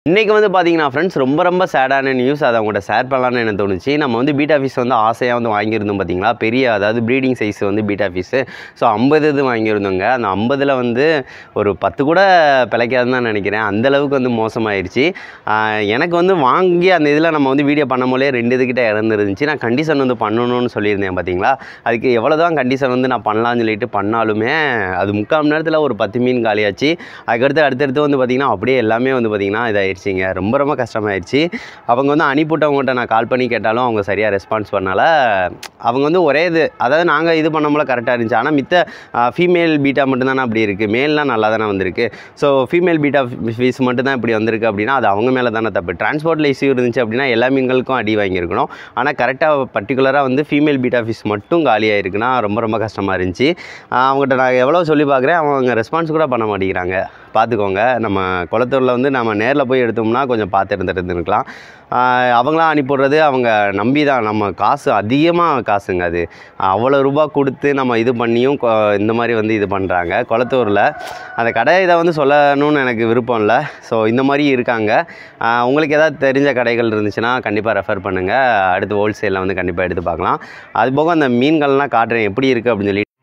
இன்றைக்கி வந்து பார்த்தீங்கன்னா ஃப்ரெண்ட்ஸ் ரொம்ப ரொம்ப சேடான நியூஸ் அதை அவங்கள்ட்ட ஷேர் பண்ணலான்னு எனக்கு தோணுச்சு நம்ம வந்து பீட்டா ஃபீஸ் வந்து ஆசையாக வந்து வாங்கியிருந்தோம் பார்த்தீங்களா பெரிய அதாவது ப்ரீடிங் சைஸ் வந்து பீட்டா ஃபீஸு ஸோ ஐம்பது இது வாங்கியிருந்தோங்க அந்த ஐம்பதில் வந்து ஒரு பத்து கூட பிழைக்காதுன்னு தான் நினைக்கிறேன் அந்த அளவுக்கு வந்து மோசமாயிருச்சு ஆஹ் எனக்கு வந்து வாங்கி அந்த இதில் நம்ம வந்து வீடியோ பண்ணும்போதே ரெண்டு இதுக்கிட்ட இறந்துருந்துச்சு நான் கண்டிஷன் வந்து பண்ணணும்னு சொல்லியிருந்தேன் பார்த்தீங்களா அதுக்கு எவ்வளோ தான் கண்டிஷன் வந்து நான் பண்ணலாம்னு சொல்லிட்டு பண்ணாலுமே அது முக்கால் மணி நேரத்தில் ஒரு பத்து மீன் காலியாச்சு அதுக்கடுத்து அடுத்தடுத்து வந்து பார்த்திங்கன்னா அப்படியே எல்லாமே வந்து பார்த்திங்கன்னா இதாகிடுச்சிங்க ரொம்ப ரொம்ப கஷ்டமாயிருச்சு அவங்க வந்து அனுப்பிவிட்டவங்ககிட்ட நான் கால் பண்ணி கேட்டாலும் அவங்க சரியாக ரெஸ்பான்ஸ் பண்ணால அவங்க வந்து ஒரே இது அதாவது நாங்கள் இது பண்ணும்போது கரெக்டாக இருந்துச்சு ஆனால் மித்த ஃபீமேல் பீட்டா மட்டும்தானே அப்படி இருக்குது மேல்லாம் நல்லா தானே வந்திருக்கு ஸோ ஃபீமேல் பீட்டா ஃபீஸ் மட்டும் தான் இப்படி வந்திருக்கு அப்படின்னா அது அவங்க மேலே தானே தப்பு டிரான்ஸ்போர்ட்டில் இஷ்யூ இருந்துச்சு அப்படின்னா எல்லா மீன்களுக்கும் அடி வாங்கியிருக்கணும் ஆனால் கரெக்டாக பர்டிகுலராக வந்து ஃபீமேல் பீட்டா ஃபீஸ் மட்டும் காலியாக இருக்குன்னா ரொம்ப ரொம்ப கஷ்டமாக இருந்துச்சு ஆஹ் அவங்ககிட்ட நான் எவ்வளோ சொல்லி பார்க்குறேன் அவங்க ரெஸ்பான்ஸ் கூட பண்ண மாட்டேங்கிறாங்க பார்த்துக்கோங்க நம்ம குளத்தூரில் வந்து நம்ம நேரில் போய் எடுத்தோம்னா கொஞ்சம் பார்த்து இருந்துருந்துருக்கலாம் அவங்களாம் அனுப்பிடுறது அவங்க நம்பி தான் நம்ம காசு அதிகமாக காசுங்க அது அவ்வளோ ரூபா கொடுத்து நம்ம இது பண்ணியும் கொ- இந்த மாதிரி வந்து இது பண்ணுறாங்க குளத்தூரில் அந்த கடை இதை வந்து சொல்லணும்னு எனக்கு விருப்பம் இல்லை ஸோ இந்த மாதிரி இருக்காங்க ஆஹ் உங்களுக்கு ஏதாவது தெரிஞ்ச கடைகள் இருந்துச்சுன்னா கண்டிப்பாக ரெஃபர் பண்ணுங்கள் அடுத்து ஹோல்சேலில் வந்து கண்டிப்பாக எடுத்து பார்க்கலாம் அது போக அந்த மீன்கள்லாம் காட்டுறேன் எப்படி இருக்குது அப்படின்னு சொல்லி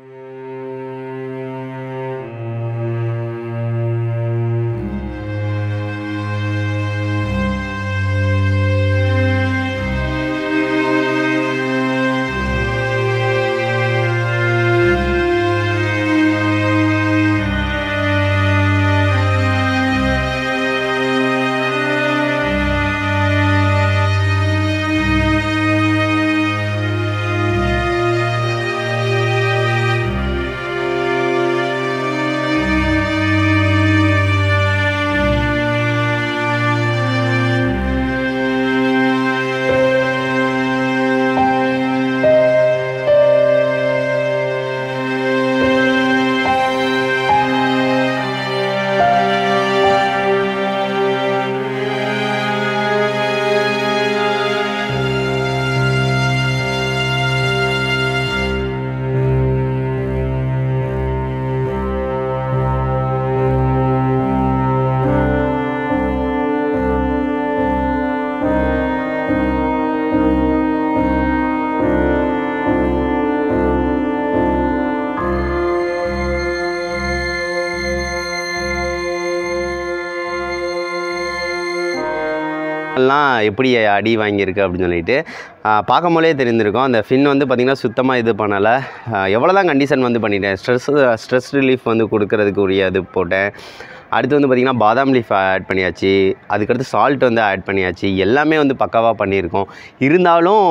எல்லாம் எப்படி அடி வாங்கியிருக்கு அப்படின்னு சொல்லிட்டு பார்க்கும் போதே தெரிஞ்சிருக்கும் அந்த ஃபின் வந்து பார்த்திங்கன்னா சுத்தமாக இது பண்ணலை எவ்வளோ தான் கண்டிஷன் வந்து பண்ணிட்டேன் ஸ்ட்ரெஸ் ஸ்ட்ரெஸ் ரிலீஃப் வந்து கொடுக்கறதுக்கு உரிய இது போட்டேன் அடுத்து வந்து பார்த்திங்கன்னா பாதாம் லீஃப் ஆட் பண்ணியாச்சு அதுக்கடுத்து சால்ட் வந்து ஆட் பண்ணியாச்சு எல்லாமே வந்து பக்காவாக பண்ணியிருக்கோம் இருந்தாலும்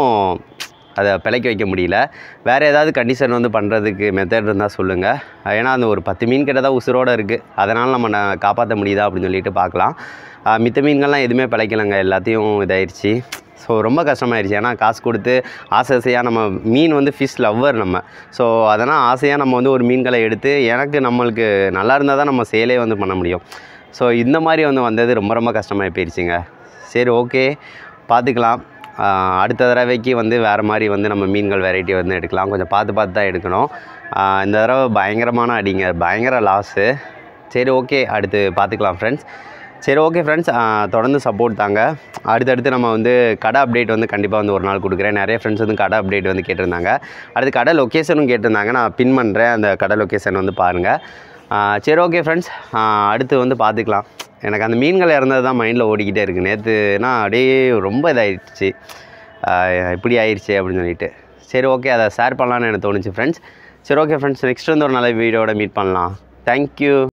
அதை பிழைக்க வைக்க முடியல வேறு ஏதாவது கண்டிஷன் வந்து பண்ணுறதுக்கு மெத்தட் இருந்தால் சொல்லுங்கள் ஏன்னா அந்த ஒரு பத்து மீன் கிட்ட தான் உசுரோடு இருக்குது அதனால் நம்ம ந- காப்பாற்ற முடியுதா அப்படின்னு சொல்லிட்டு பார்க்கலாம் ஆஹ் மித்த மீன்கள்லாம் எதுவுமே பிழைக்கலைங்க எல்லாத்தையும் இதாயிருச்சு ஸோ ரொம்ப கஷ்டமாயிருச்சு ஏன்னா காசு கொடுத்து ஆசை ஆசையாக நம்ம மீன் வந்து ஃபிஷ் லவ்வர் நம்ம ஸோ அதனால் ஆசையாக நம்ம வந்து ஒரு மீன்களை எடுத்து எனக்கு நம்மளுக்கு நல்லா இருந்தால் தான் நம்ம சேலே வந்து பண்ண முடியும் ஸோ இந்த மாதிரி வந்து வந்தது ரொம்ப ரொம்ப கஷ்டமாகி போயிடுச்சுங்க சரி ஓகே பார்த்துக்கலாம் ஆஹ் அடுத்த தடவைக்கு வந்து வேறு மாதிரி வந்து நம்ம மீன்கள் வெரைட்டி வந்து எடுக்கலாம் கொஞ்சம் பார்த்து பார்த்து தான் எடுக்கணும் ஆஹ் இந்த தடவை பயங்கரமான அடிங்க பயங்கர லாஸு சரி ஓகே அடுத்து பார்த்துக்கலாம் ஃப்ரெண்ட்ஸ் சரி ஓகே ஃப்ரெண்ட்ஸ் தொடர்ந்து சப்போர்ட் தாங்க அடுத்தடுத்து நம்ம வந்து கடை அப்டேட் வந்து கண்டிப்பாக வந்து ஒரு நாள் கொடுக்குறேன் நிறைய ஃப்ரெண்ட்ஸ் வந்து கடை அப்டேட் வந்து கேட்டிருந்தாங்க அடுத்து கடை லொக்கேஷனும் கேட்டிருந்தாங்க நான் பின் பண்ணுறேன் அந்த கடை லொக்கேஷன் வந்து பாருங்கள் சரி ஓகே ஃப்ரெண்ட்ஸ் அடுத்து வந்து பார்த்துக்கலாம் எனக்கு அந்த மீன்கள் இறந்தது தான் மைண்டில் ஓடிக்கிட்டே இருக்குது நேற்றுனா அப்படியே ரொம்ப இதாகிடுச்சு இப்படி ஆயிடுச்சு அப்படின்னு சொல்லிட்டு சரி ஓகே அதை ஷேர் பண்ணலான்னு எனக்கு தோணுச்சு ஃப்ரெண்ட்ஸ் சரி ஓகே ஃப்ரெண்ட்ஸ் நெக்ஸ்ட் வந்து ஒரு நல்ல வீடியோட மீட் பண்ணலாம் தேங்க்யூ